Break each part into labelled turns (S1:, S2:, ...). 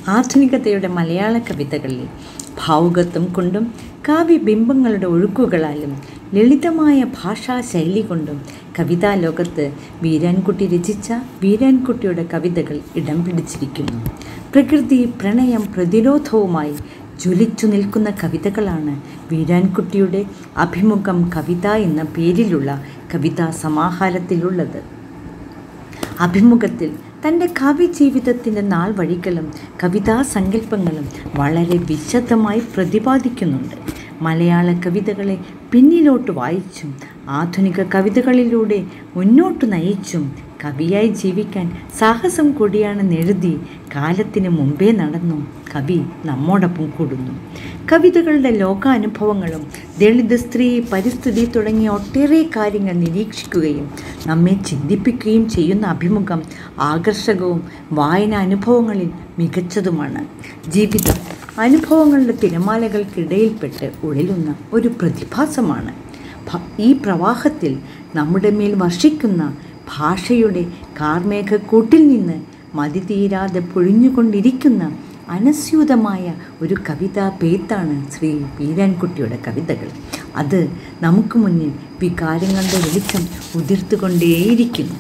S1: ആധുനികതയുടെ മലയാള കവിതകളിൽ ഭാവുകത്വം കൊണ്ടും കാവ്യബിംബങ്ങളുടെ ഒഴുക്കുകളാലും ലളിതമായ ഭാഷാശൈലി കൊണ്ടും കവിതാ ലോകത്ത് വീരാൻകുട്ടി രചിച്ച വീരാൻകുട്ടിയുടെ കവിതകൾ ഇടം പിടിച്ചിരിക്കുന്നു പ്രകൃതി പ്രണയം പ്രതിരോധവുമായി ജ്വലിച്ചു നിൽക്കുന്ന കവിതകളാണ് വീരാൻകുട്ടിയുടെ അഭിമുഖം കവിത എന്ന പേരിലുള്ള കവിതാ സമാഹാരത്തിലുള്ളത് അഭിമുഖത്തിൽ തൻ്റെ കാവ്യജീവിതത്തിൻ്റെ നാൾ വഴികളും കവിതാ സങ്കല്പങ്ങളും വളരെ വിശദമായി പ്രതിപാദിക്കുന്നുണ്ട് മലയാള കവിതകളെ പിന്നിലോട്ട് വായിച്ചും ആധുനിക കവിതകളിലൂടെ മുന്നോട്ട് നയിച്ചും കവിയായി ജീവിക്കാൻ സാഹസം കൂടിയാണെന്ന് എഴുതി കാലത്തിന് മുമ്പേ നടന്നു കവി നമ്മോടൊപ്പം കൂടുന്നു കവിതകളുടെ ലോകാനുഭവങ്ങളും ദളിത് സ്ത്രീ പരിസ്ഥിതി തുടങ്ങിയ ഒട്ടേറെ കാര്യങ്ങൾ നിരീക്ഷിക്കുകയും നമ്മെ ചിന്തിപ്പിക്കുകയും ചെയ്യുന്ന അഭിമുഖം ആകർഷകവും വായന അനുഭവങ്ങളിൽ മികച്ചതുമാണ് ജീവിതം അനുഭവങ്ങളുടെ തിരമാലകൾക്കിടയിൽപ്പെട്ട് ഉഴലുന്ന ഒരു പ്രതിഭാസമാണ് ഭ- ഈ പ്രവാഹത്തിൽ നമ്മുടെ മേൽ വർഷിക്കുന്ന ഭാഷയുടെ കാർമേഘക്കൂട്ടിൽ നിന്ന് മതി തീരാതെ പൊഴിഞ്ഞുകൊണ്ടിരിക്കുന്ന അനസ്യൂതമായ ഒരു കവിതാ പേത്താണ് ശ്രീ വീരാൻകുട്ടിയുടെ കവിതകൾ അത് നമുക്ക് മുന്നിൽ വികാരങ്ങളുടെ വെളിച്ചം ഉതിർത്തുകൊണ്ടേയിരിക്കുന്നു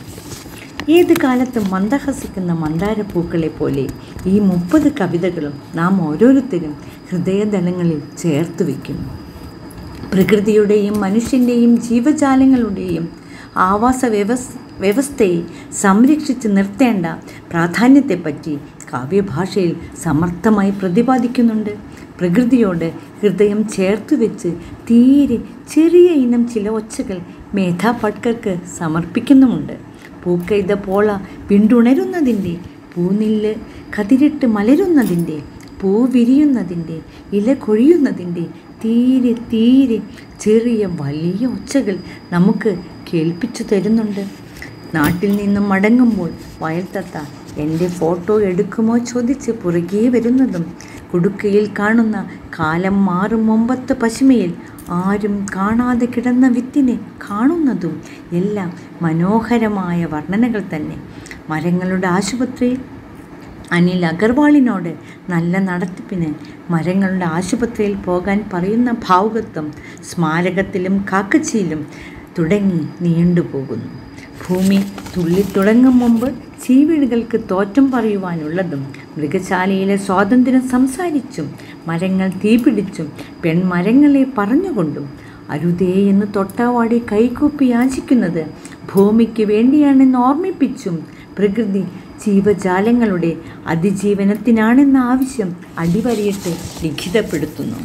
S1: ഏത് കാലത്തും മന്ദഹസിക്കുന്ന മന്ദാരപ്പൂക്കളെ പോലെ ഈ മുപ്പത് കവിതകളും നാം ഓരോരുത്തരും ഹൃദയതലങ്ങളിൽ ചേർത്ത് വയ്ക്കുന്നു പ്രകൃതിയുടെയും മനുഷ്യൻ്റെയും ജീവജാലങ്ങളുടെയും ആവാസ വ്യവസ് വ്യവസ്ഥയെ സംരക്ഷിച്ച് നിർത്തേണ്ട പ്രാധാന്യത്തെപ്പറ്റി കാവ്യഭാഷയിൽ സമർത്ഥമായി പ്രതിപാദിക്കുന്നുണ്ട് പ്രകൃതിയോട് ഹൃദയം ചേർത്ത് വെച്ച് തീരെ ചെറിയ ഇനം ചില ഒച്ചകൾ മേധാ പട്കർക്ക് സമർപ്പിക്കുന്നുമുണ്ട് പൂക്കെയ്ത പോള പിന്തുണരുന്നതിൻ്റെ പൂനില്ല് കതിരിട്ട് മലരുന്നതിൻ്റെ പൂ വിരിയുന്നതിൻ്റെ ഇല കൊഴിയുന്നതിൻ്റെ തീരെ തീരെ ചെറിയ വലിയ ഒച്ചകൾ നമുക്ക് കേൾപ്പിച്ചു തരുന്നുണ്ട് നാട്ടിൽ നിന്നും മടങ്ങുമ്പോൾ വയൽത്തത്ത എൻ്റെ ഫോട്ടോ എടുക്കുമോ ചോദിച്ച് പുറകെ വരുന്നതും കുടുക്കയിൽ കാണുന്ന കാലം മാറും മുമ്പത്തെ പശുമയിൽ ആരും കാണാതെ കിടന്ന വിത്തിനെ കാണുന്നതും എല്ലാം മനോഹരമായ വർണ്ണനകൾ തന്നെ മരങ്ങളുടെ ആശുപത്രിയിൽ അനിൽ അഗർവാളിനോട് നല്ല നടത്തിപ്പിന് മരങ്ങളുടെ ആശുപത്രിയിൽ പോകാൻ പറയുന്ന ഭാവുകത്വം സ്മാരകത്തിലും കാക്കച്ചിയിലും തുടങ്ങി നീണ്ടുപോകുന്നു ഭൂമി തുള്ളിത്തുടങ്ങും മുമ്പ് ചീവീടുകൾക്ക് തോറ്റം പറയുവാനുള്ളതും മൃഗശാലയിലെ സ്വാതന്ത്ര്യം സംസാരിച്ചും മരങ്ങൾ തീപിടിച്ചും പെൺമരങ്ങളെ പറഞ്ഞുകൊണ്ടും അരുതേ എന്ന് തൊട്ടാവാടി കൈകൂപ്പി യാചിക്കുന്നത് ഭൂമിക്ക് വേണ്ടിയാണെന്ന് ഓർമ്മിപ്പിച്ചും പ്രകൃതി ജീവജാലങ്ങളുടെ അതിജീവനത്തിനാണെന്ന ആവശ്യം അടിവരയിട്ട് ലിഖിതപ്പെടുത്തുന്നു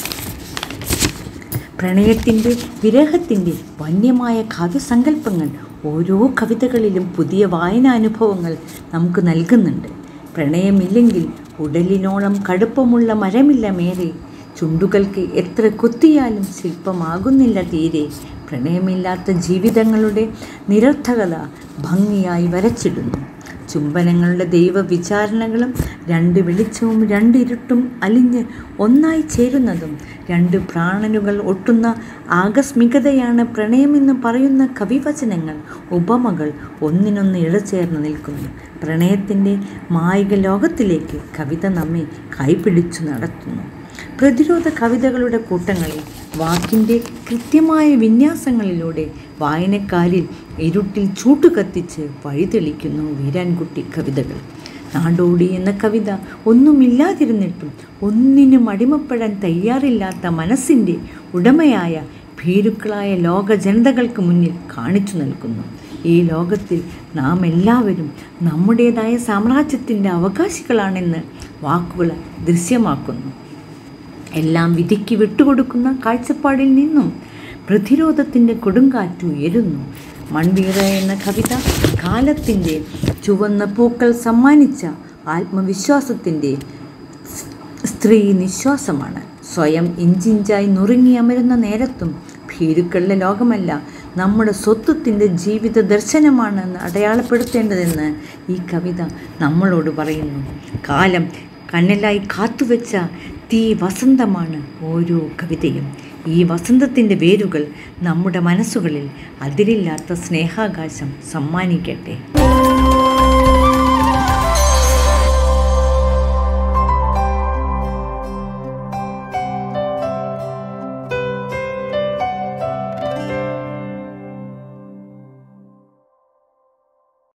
S1: പ്രണയത്തിൻ്റെ വിരഹത്തിൻ്റെ വന്യമായ കാവ്യസങ്കല്പങ്ങൾ ഓരോ കവിതകളിലും പുതിയ വായനാനുഭവങ്ങൾ നമുക്ക് നൽകുന്നുണ്ട് പ്രണയമില്ലെങ്കിൽ ഉടലിനോളം കടുപ്പമുള്ള മരമില്ല മേരെ ചുണ്ടുകൾക്ക് എത്ര കൊത്തിയാലും ശില്പമാകുന്നില്ല തീരെ പ്രണയമില്ലാത്ത ജീവിതങ്ങളുടെ നിരർത്ഥകത ഭംഗിയായി വരച്ചിടുന്നു ചുംബനങ്ങളുടെ ദൈവവിചാരണകളും രണ്ട് വെളിച്ചവും രണ്ട് ഇരുട്ടും അലിഞ്ഞ് ഒന്നായി ചേരുന്നതും രണ്ട് പ്രാണനുകൾ ഒട്ടുന്ന ആകസ്മികതയാണ് പ്രണയമെന്ന് പറയുന്ന കവിവചനങ്ങൾ ഉപമകൾ ഒന്നിനൊന്ന് ഇഴചേർന്ന് നിൽക്കുന്നു പ്രണയത്തിൻ്റെ മായിക ലോകത്തിലേക്ക് കവിത നമ്മെ കൈപിടിച്ചു നടത്തുന്നു പ്രതിരോധ കവിതകളുടെ കൂട്ടങ്ങളിൽ വാക്കിൻ്റെ കൃത്യമായ വിന്യാസങ്ങളിലൂടെ വായനക്കാരിൽ ഇരുട്ടിൽ ചൂട്ടുകത്തിച്ച് വഴിതെളിക്കുന്നു വീരാൻകുട്ടി കവിതകൾ നാടോടി എന്ന കവിത ഒന്നുമില്ലാതിരുന്നിട്ടും ഒന്നിനും അടിമപ്പെടാൻ തയ്യാറില്ലാത്ത മനസ്സിൻ്റെ ഉടമയായ ഭീരുക്കളായ ലോക ജനതകൾക്ക് മുന്നിൽ കാണിച്ചു നൽകുന്നു ഈ ലോകത്തിൽ നാം എല്ലാവരും നമ്മുടേതായ സാമ്രാജ്യത്തിൻ്റെ അവകാശികളാണെന്ന് വാക്കുകൾ ദൃശ്യമാക്കുന്നു എല്ലാം വിധിക്ക് വിട്ടുകൊടുക്കുന്ന കാഴ്ചപ്പാടിൽ നിന്നും പ്രതിരോധത്തിൻ്റെ കൊടുങ്കാറ്റ് ഉയരുന്നു മൺവീറ എന്ന കവിത കാലത്തിൻ്റെ ചുവന്ന പൂക്കൾ സമ്മാനിച്ച ആത്മവിശ്വാസത്തിൻ്റെ സ്ത്രീ നിശ്വാസമാണ് സ്വയം ഇഞ്ചിഞ്ചായി നുറുങ്ങി അമരുന്ന നേരത്തും ഭീരുക്കളുടെ ലോകമല്ല നമ്മുടെ സ്വത്വത്തിൻ്റെ ജീവിത ദർശനമാണെന്ന് അടയാളപ്പെടുത്തേണ്ടതെന്ന് ഈ കവിത നമ്മളോട് പറയുന്നു കാലം കണ്ണലായി കാത്തുവെച്ച തീ വസന്തമാണ് ഓരോ കവിതയും ഈ വസന്തത്തിൻ്റെ വേരുകൾ നമ്മുടെ മനസ്സുകളിൽ അതിരില്ലാത്ത സ്നേഹാകാശം സമ്മാനിക്കട്ടെ